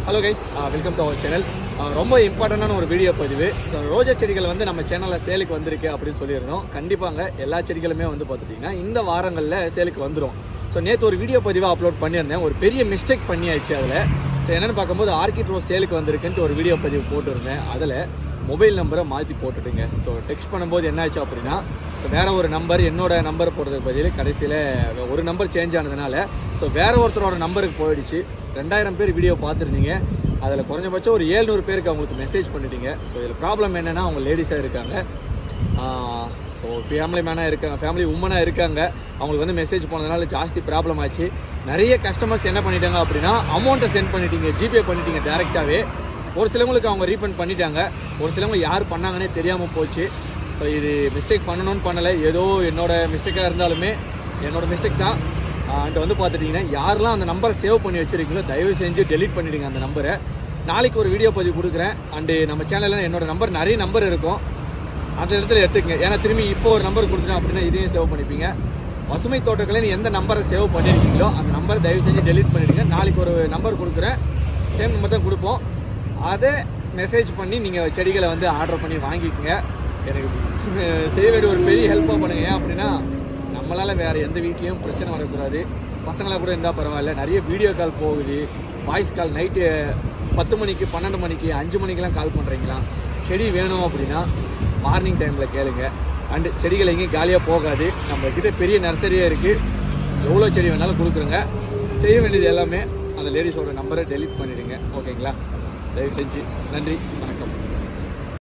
hello guys welcome to our channel ரொம்ப இம்பார்ட்டண்டான ஒரு வீடியோ பதிவு ஸோ ரோஜா செடிகள் வந்து நம்ம சேனலில் சேலுக்கு வந்திருக்கு அப்படின்னு சொல்லியிருந்தோம் கண்டிப்பாங்க எல்லா செடிகளுமே வந்து பார்த்துட்டிங்கன்னா இந்த வாரங்களில் சேலுக்கு வந்துடும் ஸோ நேற்று ஒரு வீடியோ பதிவாக அப்லோட் பண்ணியிருந்தேன் ஒரு பெரிய மிஸ்டேக் பண்ணியாச்சு அதில் ஸோ என்னென்னு பார்க்கும்போது ஆர்கிட் ரோஸ் சேலுக்கு வந்திருக்குன்ட்டு ஒரு வீடியோ பதிவு போட்டிருந்தேன் அதில் மொபைல் நம்பரை மாற்றி போட்டுட்டுங்க ஸோ டெக்ஸ்ட் பண்ணும்போது என்ன ஆச்சு அப்படின்னா ஸோ வேற ஒரு நம்பர் என்னோட நம்பர் போடுறதுக்கு பதில் கடைசியில் ஒரு நம்பர் சேஞ்ச் ஆனதுனால ஸோ வேற ஒருத்தரோட நம்பருக்கு போயிடுச்சு ரெண்டாயிரம் பேர் வீடியோ பார்த்துருந்தீங்க அதில் குறைஞ்சபட்சம் ஒரு ஏழ்நூறு பேருக்கு அவங்களுக்கு மெசேஜ் பண்ணிட்டீங்க ஸோ இதில் ப்ராப்ளம் என்னென்னா அவங்க லேடிஸாக இருக்காங்க ஸோ ஃபேமிலி மேனாக இருக்காங்க ஃபேமிலி உமனாக இருக்காங்க அவங்களுக்கு வந்து மெசேஜ் போனதுனால ஜாஸ்தி ப்ராப்ளம் ஆச்சு நிறைய கஸ்டமர்ஸ் என்ன பண்ணிட்டாங்க அப்படின்னா அமௌண்ட்டை சென்ட் பண்ணிட்டீங்க ஜிபே பண்ணிட்டீங்க டேரெக்டாகவே ஒரு சிலவங்களுக்கு அவங்க ரீஃபண்ட் பண்ணிட்டாங்க ஒரு சிலவங்க யார் பண்ணாங்கன்னே தெரியாமல் போச்சு ஸோ இது மிஸ்டேக் பண்ணணும்னு பண்ணலை ஏதோ என்னோட மிஸ்டேக்காக இருந்தாலுமே என்னோட மிஸ்டேக் தான் அண்ட் வந்து பார்த்துட்டிங்கன்னா யாரெல்லாம் அந்த நம்பரை சேவ் பண்ணி வச்சிருக்கீங்களோ தயவு செஞ்சு டெலீட் பண்ணிடுங்க அந்த நம்பரை நாளைக்கு ஒரு வீடியோ பதிவு கொடுக்குறேன் அண்டு நம்ம சேனலில் என்னோட நம்பர் நிறைய நம்பர் இருக்கும் அந்த இடத்துல எடுத்துக்கங்க ஏன்னா திரும்பி இப்போ ஒரு நம்பர் கொடுத்துட்டேன் அப்படின்னா இதையும் சேவ் பண்ணிப்பீங்க பசுமை தோட்டக்கலை எந்த நம்பரை சேவ் பண்ணியிருக்கீங்களோ அந்த நம்பரை தயவு செஞ்சு டெலீட் பண்ணிடுங்க நாளைக்கு ஒரு நம்பர் கொடுக்குறேன் சேம் நம்பர் தான் கொடுப்போம் அதை மெசேஜ் பண்ணி நீங்கள் செடிகளை வந்து ஆர்டர் பண்ணி வாங்கிக்கோங்க எனக்கு செய்ய வேண்டிய ஒரு பெரிய ஹெல்ப்பாக பண்ணுங்க ஏன் அப்படின்னா நம்மளால் வேறு எந்த வீட்லேயும் பிரச்சனை வரக்கூடாது பசங்களாக கூட இருந்தால் பரவாயில்ல நிறைய வீடியோ கால் போகுது வாய்ஸ் கால் நைட்டு பத்து மணிக்கு பன்னெண்டு மணிக்கு அஞ்சு மணிக்கெலாம் கால் பண்ணுறீங்களா செடி வேணும் அப்படின்னா மார்னிங் டைமில் கேளுங்க அண்டு செடிகள் எங்கேயும் காலியாக போகாது நம்ம கிட்ட பெரிய நர்சரியாக இருக்குது எவ்வளோ செடி வேணாலும் கொடுக்குறோங்க செய்ய வேண்டியது எல்லாமே அந்த லேடிஸோட நம்பரை டெலீட் பண்ணிவிடுங்க ஓகேங்களா தயவு செஞ்சு நன்றி